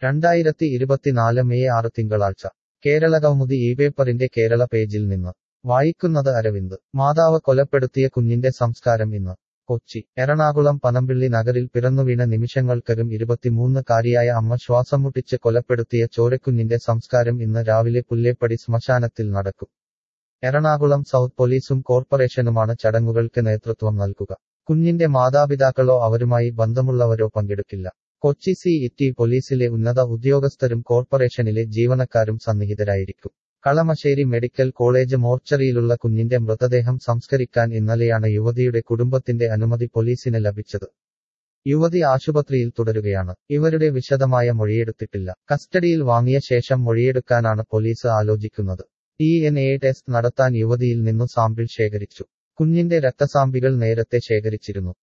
രണ്ടായിരത്തി ഇരുപത്തിനാല് മെയ് ആറ് തിങ്കളാഴ്ച കേരള കൗമുദി ഈ പേപ്പറിന്റെ കേരള പേജിൽ നിന്ന് വായിക്കുന്നത് അരവിന്ദ് മാതാവ് കൊലപ്പെടുത്തിയ കുഞ്ഞിന്റെ സംസ്കാരം ഇന്ന് കൊച്ചി എറണാകുളം പനമ്പിള്ളി നഗറിൽ പിറന്നുവീണ നിമിഷങ്ങൾക്കകം ഇരുപത്തിമൂന്നുകാരിയായ അമ്മ ശ്വാസം മുട്ടിച്ച് കൊലപ്പെടുത്തിയ ചോരക്കുഞ്ഞിന്റെ സംസ്കാരം ഇന്ന് രാവിലെ പുല്ലേപ്പടി ശ്മശാനത്തിൽ നടക്കും എറണാകുളം സൗത്ത് പോലീസും കോർപ്പറേഷനുമാണ് ചടങ്ങുകൾക്ക് നേതൃത്വം നൽകുക കുഞ്ഞിന്റെ മാതാപിതാക്കളോ അവരുമായി ബന്ധമുള്ളവരോ പങ്കെടുക്കില്ല കൊച്ചി സി ഇറ്റി പോലീസിലെ ഉന്നത ഉദ്യോഗസ്ഥരും കോർപ്പറേഷനിലെ ജീവനക്കാരും സന്നിഹിതരായിരിക്കും കളമശ്ശേരി മെഡിക്കൽ കോളേജ് മോർച്ചറിയിലുള്ള കുഞ്ഞിന്റെ മൃതദേഹം സംസ്കരിക്കാൻ ഇന്നലെയാണ് യുവതിയുടെ കുടുംബത്തിന്റെ അനുമതി പോലീസിന് ലഭിച്ചത് യുവതി ആശുപത്രിയിൽ തുടരുകയാണ് ഇവരുടെ വിശദമായ മൊഴിയെടുത്തിട്ടില്ല കസ്റ്റഡിയിൽ വാങ്ങിയ ശേഷം മൊഴിയെടുക്കാനാണ് പോലീസ് ആലോചിക്കുന്നത് ഡി എൻ എ ടെസ്റ്റ് നടത്താൻ യുവതിയിൽ നിന്നു സാമ്പിൾ ശേഖരിച്ചു കുഞ്ഞിന്റെ രക്തസാമ്പികൾ നേരത്തെ ശേഖരിച്ചിരുന്നു